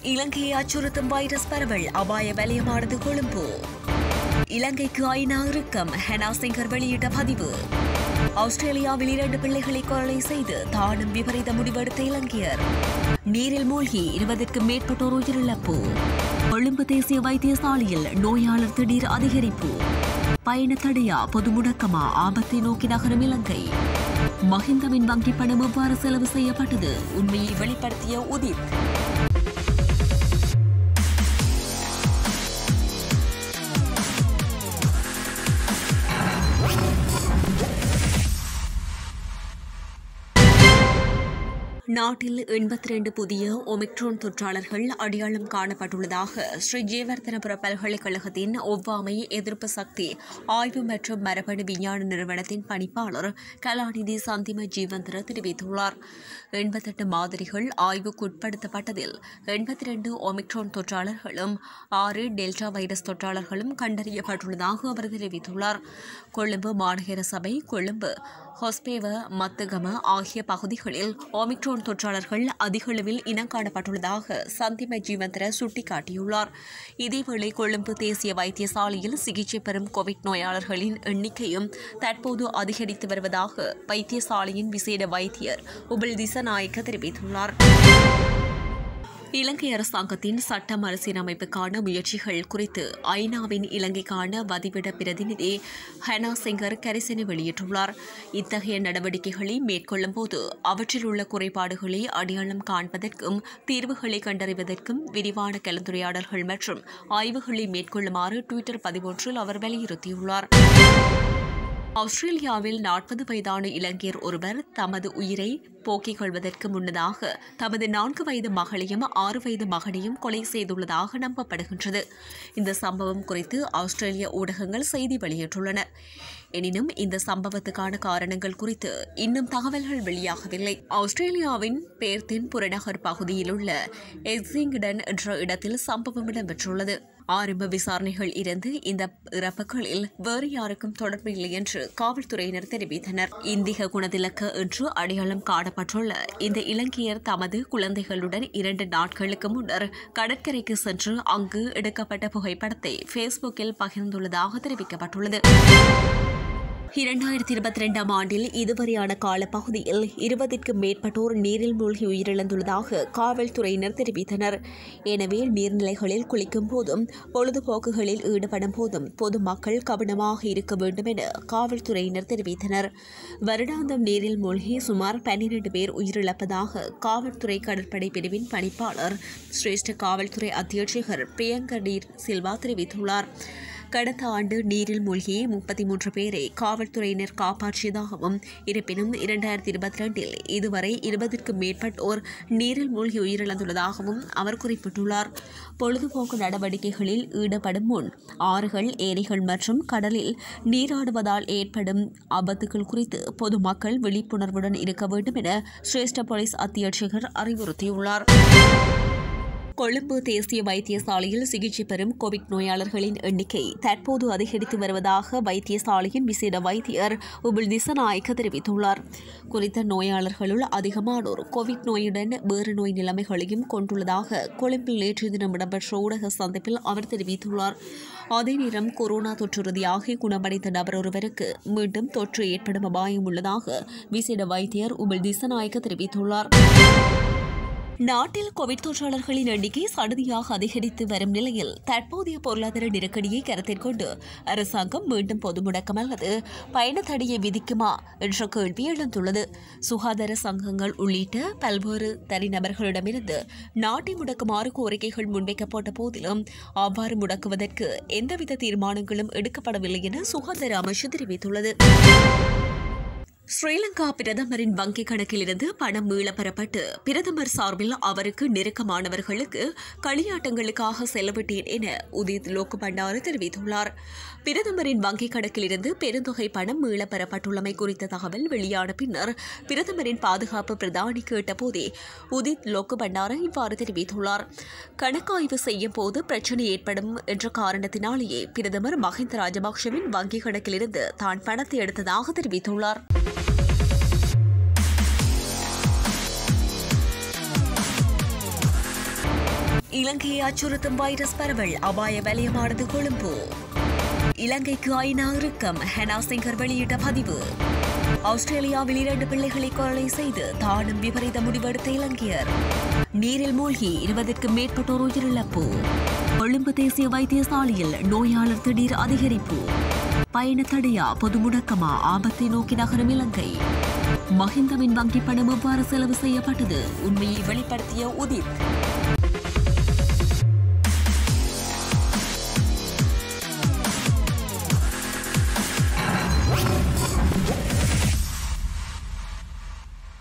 இலங்கையை அச்சுறுத்தும் வைரஸ் பரவல் அபாய வலயமானது கொழும்பு இலங்கைக்கு ஐநா இறுக்கம் ஹெனா சிங்கர் வெளியிட்ட பதிவு ஆஸ்திரேலியாவில் இரண்டு பிள்ளைகளை கொலை செய்து தானும் விபரீத முடிவெடுத்த இலங்கையர் நீரில் மூழ்கி இருபதுக்கும் மேற்பட்டோர் உயிரிழப்பு கொழும்பு தேசிய வைத்தியசாலையில் நோயாளர் திடீர் அதிகரிப்பு பயண தடையா பொது முடக்கமா ஆபத்தை நோக்கி நகரும் இலங்கை மஹிந்தவின் வங்கிப் பணம் எவ்வாறு செலவு செய்யப்பட்டது உண்மையை வெளிப்படுத்திய உதித் நாட்டில் எண்பத்தி ரெண்டு புதிய ஒமிக்ரோன் தொற்றாளர்கள் அடையாளம் காணப்பட்டுள்ளதாக ஸ்ரீ ஜெயவர்தனபுர பல்கலைக்கழகத்தின் ஒவ்வாமை எதிர்ப்பு சக்தி ஆய்வு மற்றும் மரபணு விஞ்ஞான நிறுவனத்தின் பணிப்பாளர் கலாநிதி சந்திம ஜீவந்திர தெரிவித்துள்ளார் எண்பத்தெட்டு மாதிரிகள் ஆய்வுக்குட்படுத்தப்பட்டதில் எண்பத்தி ரெண்டு ஒமிக்ரோன் தொற்றாளர்களும் ஆறு டெல்டா வைரஸ் தொற்றாளர்களும் கண்டறியப்பட்டுள்ளதாக அவர் தெரிவித்துள்ளார் கொழும்பு மாநகர சபை கொழும்பு ஹொஸ்பேவ மத்துகம ஆகிய பகுதிகளில் ஒமிக்ரோன் தொற்றாளர்கள் அதிகளவில் இனம் காணப்பட்டுள்ளதாக சந்திம ஜீவந்திர சுட்டிக்காட்டியுள்ளார் இதேவேளை கொழும்பு தேசிய வைத்தியசாலையில் சிகிச்சை பெறும் கோவிட் நோயாளர்களின் எண்ணிக்கையும் தற்போது அதிகரித்து வருவதாக வைத்தியசாலையின் விசேட வைத்தியர் உபில் திசநாயக்க தெரிவித்துள்ளார் இலங்கை அரசாங்கத்தின் சட்ட மறுசீரமைப்புக்கான முயற்சிகள் குறித்து ஐநாவின் இலங்கைக்கான வதிவிட பிரதிநிதி ஹனா சிங்கர் கரிசனை வெளியிட்டுள்ளார் இத்தகைய நடவடிக்கைகளை மேற்கொள்ளும் போது அவற்றில் உள்ள குறைபாடுகளை அடையாளம் காண்பதற்கும் தீர்வுகளை கண்டறிவதற்கும் விரிவான கலந்துரையாடல்கள் மற்றும் ஆய்வுகளை மேற்கொள்ளுமாறு டுவிட்டர் பதிவொன்றில் அவர் வலியுறுத்தியுள்ளார் ஆஸ்திரேலியாவில் நாற்பது வயதான இளைஞர் ஒருவர் தமது உயிரை போக்கிக் கொள்வதற்கு முன்னதாக தமது நான்கு வயது மகளையும் ஆறு வயது மகனையும் கொலை செய்துள்ளதாக நம்பப்படுகின்றது இந்த சம்பவம் குறித்து ஆஸ்திரேலிய ஊடகங்கள் செய்தி வெளியிட்டுள்ளன எனினும் இந்த சம்பவத்துக்கான காரணங்கள் குறித்து இன்னும் தகவல்கள் வெளியாகவில்லை ஆஸ்திரேலியாவின் பேர்த்தின் புறநகர் பகுதியில் உள்ள எக்ஸிங்டன் என்ற இடத்தில் சம்பவம் இடம்பெற்றுள்ளது ஆரம்ப விசாரணைகள் இருந்து இந்த இறப்புகளில் வேறு யாருக்கும் தொடர்பு இல்லை என்று காவல்துறையினர் தெரிவித்தனர் இந்திக குணதிலக்க என்று அடையாளம் காணப்பட்டுள்ள இந்த இலங்கையர் தமது குழந்தைகளுடன் இரண்டு நாட்களுக்கு முன்னர் கடற்கரைக்கு சென்று அங்கு எடுக்கப்பட்ட புகைப்படத்தை ஃபேஸ்புக்கில் பகிர்ந்துள்ளதாக தெரிவிக்கப்பட்டுள்ளது இரண்டாயிரத்தி இருபத்தி ரெண்டாம் ஆண்டில் இதுவரையான காலப்பகுதியில் இருபதிற்கும் மேற்பட்டோர் நீரில் மூழ்கி உயிரிழந்துள்ளதாக காவல்துறையினர் தெரிவித்தனர் எனவே நீர்நிலைகளில் குளிக்கும் போதும் பொழுதுபோக்குகளில் ஈடுபடும் போதும் பொதுமக்கள் கவனமாக இருக்க வேண்டும் என காவல்துறையினர் தெரிவித்தனர் வருடாந்தம் நீரில் மூழ்கி சுமார் பன்னிரண்டு பேர் உயிரிழப்பதாக காவல்துறை கடற்படை பிரிவின் பணிப்பாளர் சிரேஷ்ட காவல்துறை அத்தியட்சகர் பிரியங்கடீர் சில்வா தெரிவித்துள்ளார் கடந்த ஆண்டு நீரில் மூழ்கி முப்பத்தி மூன்று பேரை காவல்துறையினர் காப்பாற்றியதாகவும் இருப்பினும் இரண்டாயிரத்தி இருபத்தி ரெண்டில் இதுவரை இருபதிற்கும் மேற்பட்டோர் நீரில் மூழ்கி உயிரிழந்துள்ளதாகவும் அவர் குறிப்பிட்டுள்ளார் பொழுதுபோக்கு நடவடிக்கைகளில் ஈடுபடும் முன் ஆறுகள் ஏரிகள் மற்றும் கடலில் நீராடுவதால் ஏற்படும் ஆபத்துகள் குறித்து பொதுமக்கள் விழிப்புணர்வுடன் இருக்க வேண்டும் என சிரேஷ்ட போலீஸ் அத்தியட்சகர் அறிவுறுத்தியுள்ளார் கொழும்பு தேசிய வைத்தியசாலையில் சிகிச்சை பெறும் கோவிட் நோயாளர்களின் எண்ணிக்கை தற்போது அதிகரித்து வருவதாக வைத்தியசாலையின் விசேட வைத்தியர் உபுல் திசநாயக்க தெரிவித்துள்ளார் குறித்த நோயாளர்களுள் அதிகமானோர் கோவிட் நோயுடன் வேறு நோய் நிலைமைகளையும் கொண்டுள்ளதாக கொழும்பில் நேற்று தினம் இடம்பெற்ற ஊடக சந்திப்பில் அவர் தெரிவித்துள்ளார் அதே நேரம் கொரோனா தொற்றுறுதியாகி குணமடைந்த நபர் ஒருவருக்கு மீண்டும் தொற்று ஏற்படும் அபாயம் உள்ளதாக விசேட வைத்தியர் உபுல் திசநாயக்க தெரிவித்துள்ளார் நாட்டில் கோவிட் தொற்றாளர்களின் எண்ணிக்கை சடுதியாக அதிகரித்து வரும் நிலையில் தற்போதைய பொருளாதார நெருக்கடியை கருத்தில் கொண்டு அரசாங்கம் மீண்டும் பொது முடக்கம் அல்லது பயண தடையை விதிக்குமா என்ற கேள்வி எழுந்துள்ளது சுகாதார சங்கங்கள் உள்ளிட்ட பல்வேறு தனிநபர்களிடமிருந்து நாட்டை முடக்குமாறு கோரிக்கைகள் முன்வைக்கப்பட்ட போதிலும் அவ்வாறு முடக்குவதற்கு எந்தவித தீர்மானங்களும் எடுக்கப்படவில்லை என சுகாதார அமைச்சு தெரிவித்துள்ளது ஸ்ரீலங்கா பிரதமரின் வங்கிக் கணக்கிலிருந்து பணம் மீளப் பெறப்பட்டு பிரதமர் சார்பில் அவருக்கு நெருக்கமானவர்களுக்கு களியாட்டங்களுக்காக செலவிட்டேன் என உதித் லோக்கு பண்டாரு தெரிவித்துள்ளார் பிரதமரின் வங்கிக் கணக்கிலிருந்து பெருந்தொகை பணம் மீளப் பெறப்பட்டுள்ளமை குறித்த தகவல் வெளியான பின்னர் பிரதமரின் பாதுகாப்பு பிரதானி கேட்டபோதே உதித் லோக்கு பண்டார இவ்வாறு தெரிவித்துள்ளார் கணக்காய்வு செய்யும் போது பிரச்சினை ஏற்படும் என்ற காரணத்தினாலேயே பிரதமர் மஹிந்த ராஜபக்ஷவின் வங்கிக் கணக்கிலிருந்து தான் பணத்தை எடுத்ததாக தெரிவித்துள்ளார் இலங்கையை அச்சுறுத்தும் வைரஸ் பரவல் அபாய வலயமானது கொழும்பு இலங்கைக்கு ஐநா இறுக்கம் ஹெனா சிங்கர் வெளியிட்ட பதிவு ஆஸ்திரேலியாவில் இரண்டு பிள்ளைகளை கொலை செய்து தானும் விபரீத முடிவெடுத்த இலங்கையர் நீரில் மூழ்கி இருபதுக்கும் மேற்பட்டோர் உயிரிழப்பு கொழும்பு தேசிய வைத்தியசாலையில் நோயாளர் திடீர் அதிகரிப்பு பயண தடையா பொது முடக்கமா ஆபத்தை நோக்கி நகரும் இலங்கை மஹிந்தவின் வங்கிப் பணம் எவ்வாறு செலவு செய்யப்பட்டது உண்மையை வெளிப்படுத்திய உதித்